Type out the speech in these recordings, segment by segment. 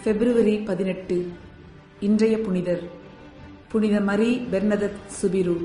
பிப்ரவரி பதினெட்டு இன்றைய புனிதர் புனித மரி பெர்னதத் சுபிரு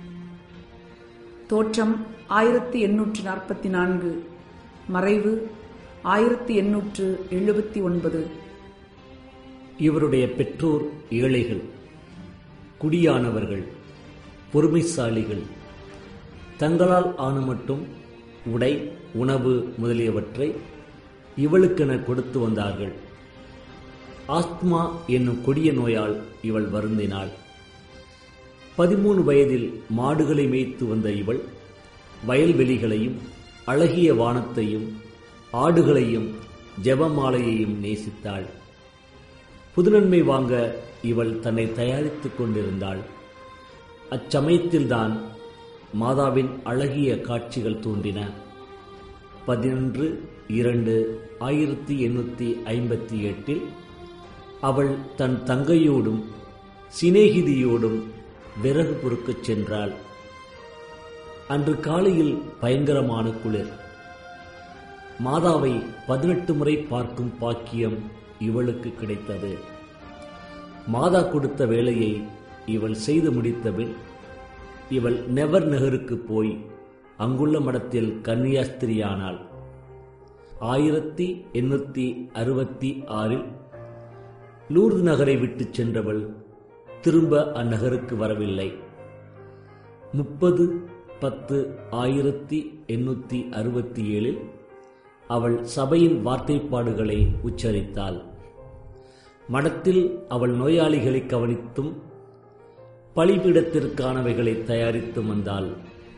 தோற்றம் ஆயிரத்தி எண்ணூற்று நாற்பத்தி நான்கு மறைவு ஆயிரத்தி எண்ணூற்று எழுபத்தி ஒன்பது இவருடைய பெற்றோர் ஏழைகள் குடியானவர்கள் பொறுமைசாலிகள் தங்களால் ஆன மட்டும் உடை உணவு முதலியவற்றை இவளுக்கென கொடுத்து வந்தார்கள் ஆஸ்துமா என்னும் கொடிய நோயால் இவள் வருந்தினாள் பதிமூணு வயதில் மாடுகளை மேய்த்து வந்த இவள் வயல்வெளிகளையும் அழகிய வானத்தையும் ஆடுகளையும் ஜெபமாலையையும் நேசித்தாள் புதுநன்மை வாங்க இவள் தன்னை தயாரித்துக் கொண்டிருந்தாள் அச்சமயத்தில்தான் மாதாவின் அழகிய காட்சிகள் தோன்றின பதினொன்று இரண்டு ஆயிரத்தி எண்ணூற்றி ஐம்பத்தி எட்டில் அவள் தன் தங்கையோடும் சிநேகிதியோடும் விறகு பொறுக்கச் சென்றாள் அன்று காலையில் பயங்கரமான குளிர் மாதாவை பதினெட்டு முறை பார்க்கும் பாக்கியம் இவளுக்கு கிடைத்தது மாதா கொடுத்த வேலையை இவள் செய்து முடித்தபின் இவள் நெவர் நகருக்கு போய் அங்குள்ள மடத்தில் கன்னியாஸ்திரியானாள் ஆயிரத்தி எண்ணூத்தி அறுபத்தி ஆறில் லூர்து நகரை விட்டுச் சென்றவள் திரும்ப அந்நகருக்கு வரவில்லை முப்பது பத்து ஆயிரத்தி எண்ணூத்தி அறுபத்தி ஏழில் அவள் சபையின் வார்த்தைப்பாடுகளை உச்சரித்தாள் மடத்தில் அவள் நோயாளிகளை கவனித்தும் பலிபீடத்திற்கானவைகளை தயாரித்தும் வந்தாள்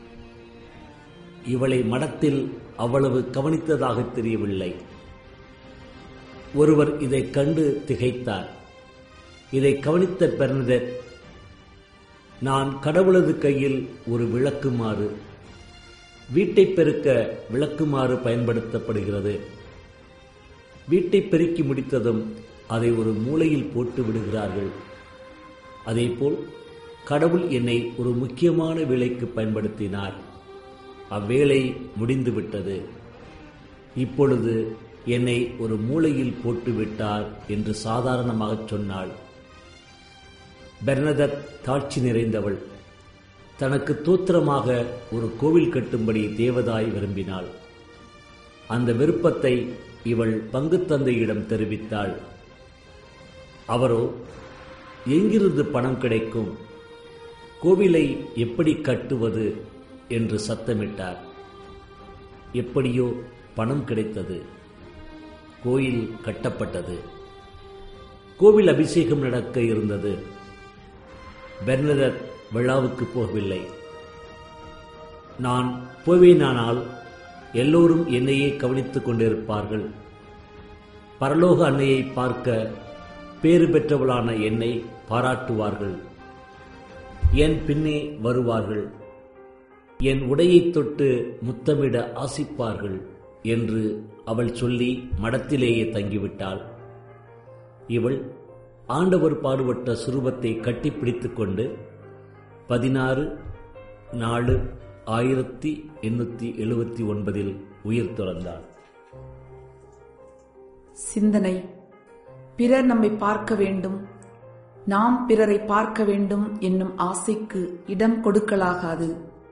இவளை மடத்தில் அவ்வளவு கவனித்ததாக தெரியவில்லை ஒருவர் இதைக் கண்டு திகைத்தார் இதை கவனித்த பெர்னதர் நான் கடவுளது கையில் ஒரு விளக்குமாறு வீட்டை பெருக்க விளக்குமாறு பயன்படுத்தப்படுகிறது வீட்டை பெருக்கி முடித்ததும் அதை ஒரு மூலையில் போட்டு விடுகிறார்கள் அதேபோல் கடவுள் என்னை ஒரு முக்கியமான வேலைக்கு பயன்படுத்தினார் அவ்வேளை முடிந்துவிட்டது இப்பொழுது என்னை ஒரு மூலையில் போட்டுவிட்டார் என்று சாதாரணமாகச் சொன்னாள் பெர்னதத் தாட்சி நிறைந்தவள் தனக்கு தோத்திரமாக ஒரு கோவில் கட்டும்படி தேவதாய் விரும்பினாள் அந்த விருப்பத்தை இவள் பங்கு தந்தையிடம் தெரிவித்தாள் அவரோ எங்கிருந்து பணம் கிடைக்கும் கோவிலை எப்படி கட்டுவது என்று சத்தமிட்டார் எப்படியோ பணம் கிடைத்தது கோயில் கட்டப்பட்டது கோவில் அபிஷேகம் நடக்க இருந்தது பெர்னதர் விழாவுக்கு போகவில்லை நான் போவேனானால் எல்லோரும் என்னையே கவனித்துக் கொண்டிருப்பார்கள் பரலோக அன்னையை பார்க்க பேறு பெற்றவளான என்னை பாராட்டுவார்கள் என் பின்னே வருவார்கள் என் உடையைத் தொட்டு முத்தமிட ஆசிப்பார்கள் என்று அவள் சொல்லி மடத்திலேயே தங்கிவிட்டாள் இவள் ஆண்டவர் பாடுபட்ட சுரூபத்தை கட்டிப்பிடித்துக் கொண்டு பதினாறு நாலு ஆயிரத்தி எண்ணூற்றி எழுபத்தி ஒன்பதில் உயிர் துறந்தாள் சிந்தனை பிறர் நம்மை பார்க்க வேண்டும் நாம் பிறரை பார்க்க வேண்டும் என்னும் ஆசைக்கு இடம் கொடுக்கலாகாது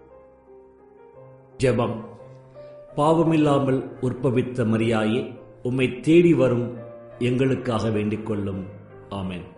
ஜெபம் பாவமில்லாமல் உற்பவித்த மரியாயே உம்மை தேடி வரும் எங்களுக்காக வேண்டிக் கொள்ளும் ஆமென்